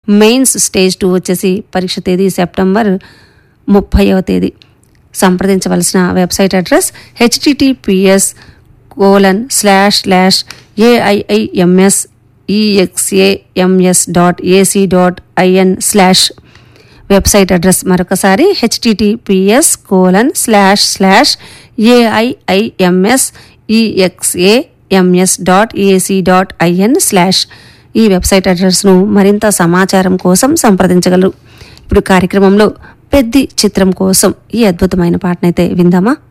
mains stage two వచ్చేసి పరీక్ష తేదీ సెప్టెంబర్ ముప్పైవ తేదీ సంప్రదించవలసిన website address HTTPS colon slash slash AIIMS EXAMS dot AC dot IN slash website address మరొకసారి HTTPS colon slash slash AIIMS EXAMS dot AC dot IN slash ఈ website అడ్రస్ను మరింత సమాచారం కోసం సంప్రదించగలరు ఇప్పుడు కార్యక్రమంలో పెద్ది చిత్రం కోసం ఈ అద్భుతమైన పాటనైతే విందామా